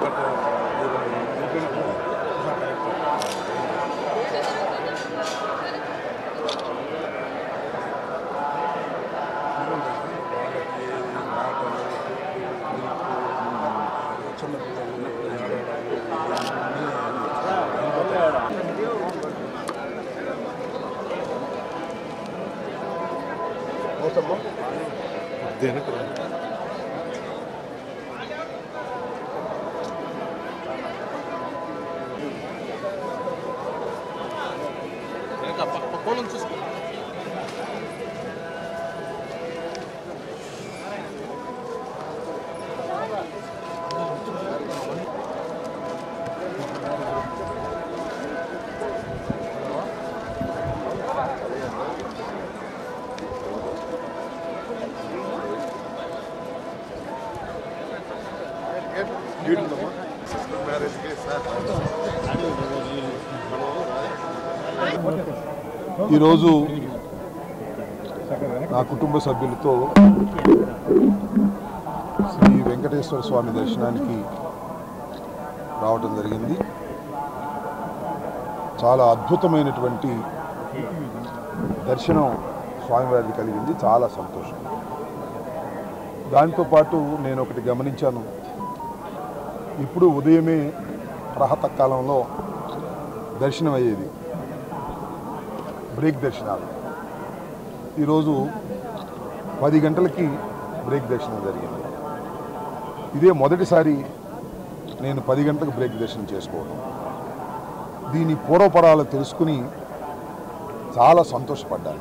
ఈరోజు నా కుటుంబ సభ్యులతో శ్రీ వెంకటేశ్వర స్వామి దర్శనానికి రావటం జరిగింది చాలా అద్భుతమైనటువంటి దర్శనం స్వామివారికి కలిగింది చాలా సంతోషం దాంతోపాటు నేను ఒకటి గమనించాను ఇప్పుడు ఉదయమే ప్రహత కాలంలో దర్శనం అయ్యేది బ్రేక్ దర్శనాలు ఈరోజు పది గంటలకి బ్రేక్ దర్శనం జరిగింది ఇదే మొదటిసారి నేను పది గంటలకు బ్రేక్ దర్శనం చేసుకోవడం దీని పూర్వపరాలు తెలుసుకుని చాలా సంతోషపడ్డాను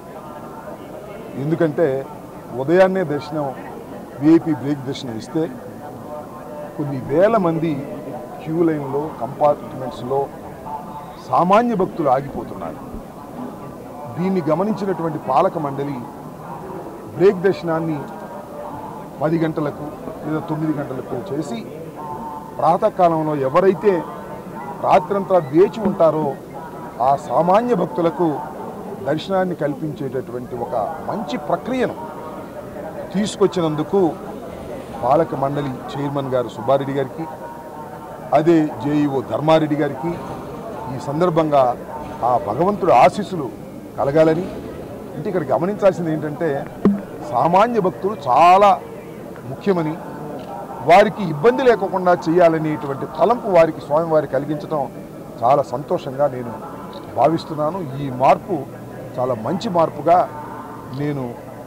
ఎందుకంటే ఉదయాన్నే దర్శనం విఐపి బ్రేక్ దర్శనం ఇస్తే కొన్ని వేల మంది క్యూ లైన్లో కంపార్ట్మెంట్స్లో సామాన్య భక్తులు ఆగిపోతున్నారు దీన్ని గమనించినటువంటి పాలక మండలి బ్రేక్ దర్శనాన్ని పది గంటలకు లేదా తొమ్మిది గంటలకు చేసి ప్రాతకాలంలో ఎవరైతే రాత్రంతా వేచి ఉంటారో ఆ సామాన్య భక్తులకు దర్శనాన్ని కల్పించేటటువంటి ఒక మంచి ప్రక్రియను తీసుకొచ్చినందుకు పాలక మండలి చైర్మన్ గారు సుబ్బారెడ్డి గారికి అదే జేఈఓ ధర్మారెడ్డి గారికి ఈ సందర్భంగా ఆ భగవంతుడి ఆశీస్సులు కలగాలని అంటే ఇక్కడ గమనించాల్సింది ఏంటంటే సామాన్య భక్తులు చాలా ముఖ్యమని వారికి ఇబ్బంది లేకుండా చేయాలనేటువంటి తలంపు వారికి స్వామివారి కలిగించడం చాలా సంతోషంగా నేను భావిస్తున్నాను ఈ మార్పు చాలా మంచి మార్పుగా నేను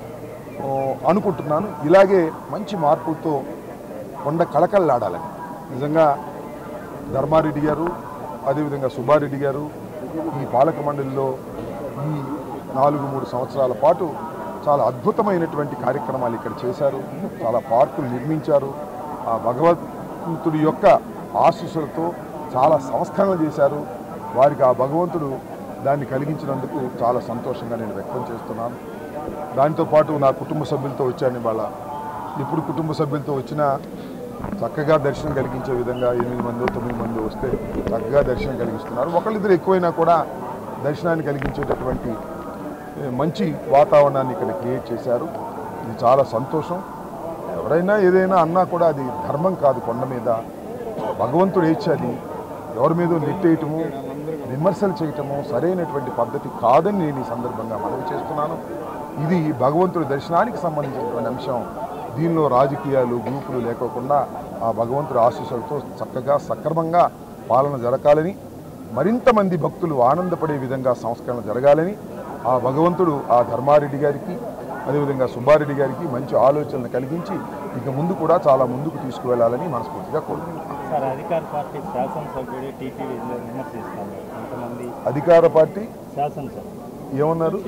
ఓ, అనుకుంటున్నాను ఇలాగే మంచి మార్పులతో కొండ కళకళలాడాలని నిజంగా ధర్మారెడ్డి గారు అదేవిధంగా సుబ్బారెడ్డి గారు ఈ పాలక మండలిలో ఈ నాలుగు మూడు సంవత్సరాల పాటు చాలా అద్భుతమైనటువంటి కార్యక్రమాలు ఇక్కడ చేశారు చాలా పార్కులు నిర్మించారు ఆ భగవంతుడి యొక్క ఆశీస్సులతో చాలా సంస్కరణలు చేశారు వారికి ఆ భగవంతుడు దాన్ని కలిగించినందుకు చాలా సంతోషంగా నేను వ్యక్తం చేస్తున్నాను దాంతోపాటు నా కుటుంబ సభ్యులతో వచ్చాను ఇవాళ ఇప్పుడు కుటుంబ సభ్యులతో వచ్చినా చక్కగా దర్శనం కలిగించే విధంగా ఎనిమిది మంది తొమ్మిది మంది వస్తే చక్కగా దర్శనం కలిగిస్తున్నారు ఒకళ్ళిద్దరు ఎక్కువైనా కూడా దర్శనాన్ని కలిగించేటటువంటి ఏ, మంచి వాతావరణాన్ని ఇక్కడ క్రియేట్ చేశారు ఇది చాలా సంతోషం ఎవరైనా ఏదైనా అన్నా కూడా అది ధర్మం కాదు కొండ మీద భగవంతుడు ఏడ్చాలి ఎవరి మీద నెట్టేయటము విమర్శలు చేయటము సరైనటువంటి పద్ధతి కాదని నేను ఈ సందర్భంగా మనవి చేస్తున్నాను ఇది భగవంతుడి దర్శనానికి సంబంధించినటువంటి అంశం దీనిలో రాజకీయాలు గ్రూపులు లేకోకుండా ఆ భగవంతుడి ఆశీస్సులతో చక్కగా సక్రమంగా పాలన జరగాలని మరింత మంది భక్తులు ఆనందపడే విధంగా సంస్కరణ జరగాలని ఆ భగవంతుడు ఆ ధర్మారెడ్డి గారికి అదేవిధంగా సుబ్బారెడ్డి గారికి మంచి ఆలోచనలు కలిగించి ఇక ముందు కూడా చాలా ముందుకు తీసుకువెళ్ళాలని మనస్ఫూర్తిగా కోరుకుంటున్నాను సార్ అధికార పార్టీ శాసనసభ్యుడు టీటీవీ విమర్శిస్తాను కొంతమంది అధికార పార్టీ శాసనసభ ఏమన్నారు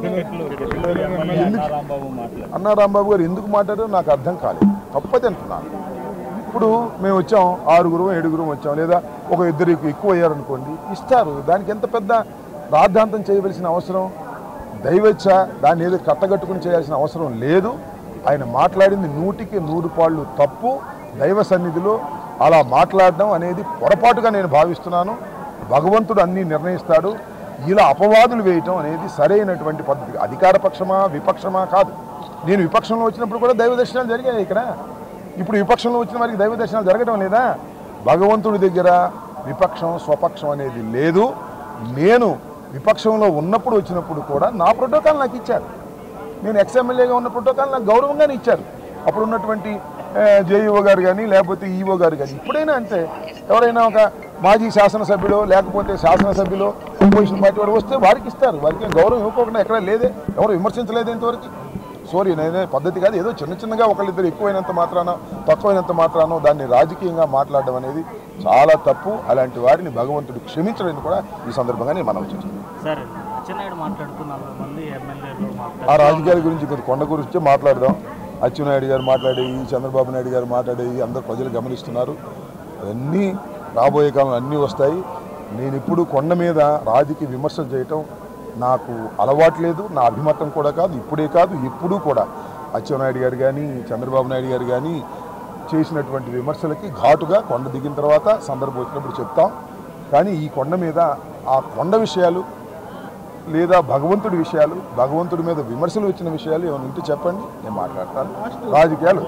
రాంబాబు మాట్లాడారు అన్నా రాంబాబు గారు ఎందుకు మాట్లాడారో నాకు అర్థం కాలేదు తప్పది అంటున్నాను ఇప్పుడు మేము వచ్చాం ఆరుగురు ఏడుగురు వచ్చాం లేదా ఒక ఇద్దరు ఎక్కువ అయ్యారనుకోండి ఇస్తారు దానికి ఎంత పెద్ద రాద్ధాంతం చేయవలసిన అవసరం దైవచ్ఛ దాన్ని ఏదో కట్టగట్టుకుని చేయాల్సిన అవసరం లేదు ఆయన మాట్లాడింది నూటికి నూరు పాళ్ళు తప్పు దైవ సన్నిధిలో అలా మాట్లాడడం అనేది పొరపాటుగా నేను భావిస్తున్నాను భగవంతుడు అన్నీ నిర్ణయిస్తాడు ఇలా అపవాదులు వేయటం అనేది సరైనటువంటి పద్ధతి అధికార పక్షమా విపక్షమా కాదు నేను విపక్షంలో వచ్చినప్పుడు కూడా దైవ దర్శనాలు జరిగాయి ఇక్కడ ఇప్పుడు విపక్షంలో వచ్చిన వారికి దైవ దర్శనాలు జరగడం లేదా భగవంతుడి దగ్గర విపక్షం స్వపక్షం అనేది లేదు నేను విపక్షంలో ఉన్నప్పుడు వచ్చినప్పుడు కూడా నా ప్రోటోకాల్ నాకు ఇచ్చారు నేను ఎక్స్ఎమ్మెల్యేగా ఉన్న ప్రోటోకాల్ నాకు గౌరవంగానే ఇచ్చారు అప్పుడు ఉన్నటువంటి జేఈఓ గారు కానీ లేకపోతే ఈఓ గారు కానీ ఇప్పుడైనా అంతే ఎవరైనా ఒక మాజీ శాసనసభ్యుడు లేకపోతే శాసనసభ్యులు అపోజిషన్ పార్టీ వాడు వస్తే వారికి ఇస్తారు వారికి ఏం గౌరవం ఇవ్వకుండా ఎక్కడ లేదే ఎవరు విమర్శించలేదు ఇంతవరకు సారీ నేనే పద్ధతి కాదు ఏదో చిన్న చిన్నగా ఒకళ్ళిద్దరు ఎక్కువైనంత మాత్రాన తక్కువైనంత మాత్రానో దాన్ని రాజకీయంగా మాట్లాడడం అనేది చాలా తప్పు అలాంటి వారిని భగవంతుడు క్షమించడానికి కూడా ఈ సందర్భంగా నేను మనం చేస్తున్నాను సార్ అచ్చెన్నాయుడు మాట్లాడుతూ నలభై మంది ఎమ్మెల్యేలు ఆ మాట్లాడారు రాజకీయాల గురించి కొద్ది కొండ గురించి మాట్లాడదాం అచ్చెన్నాయుడు గారు మాట్లాడేవి చంద్రబాబు నాయుడు గారు మాట్లాడేవి అందరు ప్రజలు గమనిస్తున్నారు అవన్నీ రాబోయే కాలంలో అన్నీ వస్తాయి నేను ఇప్పుడు కొండ మీద రాజకీయ విమర్శలు చేయటం నాకు అలవాటు లేదు నా అభిమతం కూడా కాదు ఇప్పుడే కాదు ఎప్పుడూ కూడా అచ్చెన్నాయుడు గారు కానీ చంద్రబాబు నాయుడు గారు కానీ చేసినటువంటి విమర్శలకి ఘాటుగా కొండ దిగిన తర్వాత సందర్భం వచ్చినప్పుడు చెప్తాం కానీ ఈ కొండ మీద ఆ కొండ విషయాలు లేదా భగవంతుడి విషయాలు భగవంతుడి మీద విమర్శలు వచ్చిన విషయాలు ఏమైనా ఉంటే చెప్పండి నేను మాట్లాడతాను రాజకీయాలు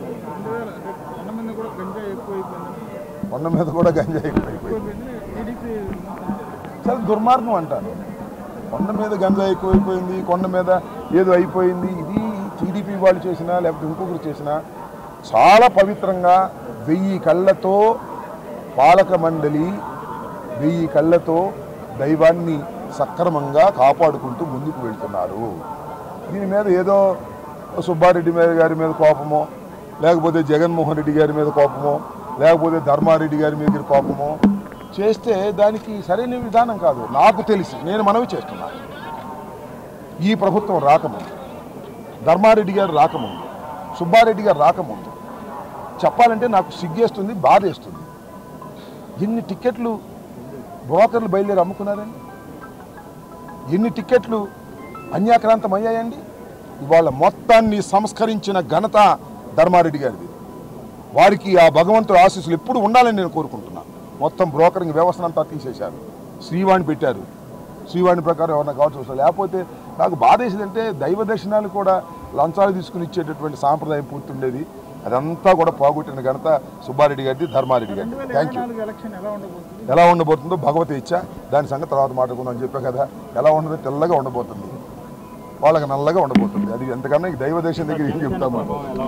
కొండ మీద కూడా గంజా ఎక్కువైపోయింది చాలా దుర్మార్గం అంటారు కొండ మీద గంజా ఎక్కువైపోయింది కొండ మీద ఏదో అయిపోయింది ఇది టీడీపీ వాళ్ళు చేసినా లేకపోతే ఇంకొకరు చేసినా చాలా పవిత్రంగా వెయ్యి కళ్ళతో పాలక మండలి వెయ్యి కళ్ళతో దైవాన్ని సక్రమంగా కాపాడుకుంటూ ముందుకు వెళ్తున్నారు దీని మీద ఏదో సుబ్బారెడ్డి మీద గారి మీద కోపమో లేకపోతే జగన్మోహన్ రెడ్డి గారి మీద కోపమో లేకపోతే ధర్మారెడ్డి గారి మీద కోపమో చేస్తే దానికి సరైన విధానం కాదు నాకు తెలిసి నేను మనవి చేస్తున్నాను ఈ ప్రభుత్వం రాకముందు ధర్మారెడ్డి గారు రాకముందు సుబ్బారెడ్డి గారు రాకముందు చెప్పాలంటే నాకు సిగ్గేస్తుంది బాధేస్తుంది ఎన్ని టికెట్లు బ్రోకర్లు బయలుదేరి అమ్ముకున్నారండి ఎన్ని టికెట్లు అన్యాక్రాంతం అయ్యాయండి ఇవాళ మొత్తాన్ని సంస్కరించిన ఘనత ధర్మారెడ్డి గారిది వారికి ఆ భగవంతుడు ఆశీస్సులు ఎప్పుడు ఉండాలని నేను కోరుకుంటున్నాను మొత్తం బ్రోకరింగ్ వ్యవస్థను అంతా తీసేశారు శ్రీవాణి పెట్టారు శ్రీవాణి ప్రకారం ఎవరన్నా కావచ్చు వస్తారు. లేకపోతే నాకు బాధ వేసిందంటే దైవ దర్శనాలు కూడా లంచాలు తీసుకుని ఇచ్చేటటువంటి సాంప్రదాయం పూర్తుండేది అదంతా కూడా పోగొట్టిన ఘనత సుబ్బారెడ్డి గారిది ధర్మారెడ్డి గారిది థ్యాంక్ యూ ఎలక్షన్ ఎలా ఉండబోతుంది ఎలా ఉండబోతుందో భగవతి ఇచ్చా దాని సంగతి తర్వాత మాట్లాడుకుందాం అని చెప్పా కదా ఎలా ఉండదో తెల్లగా ఉండబోతుంది వాళ్ళకి నల్లగా ఉండబోతుంది అది ఎంతకన్నా ఈ దైవ దేశం దగ్గర ఏం చెప్తాము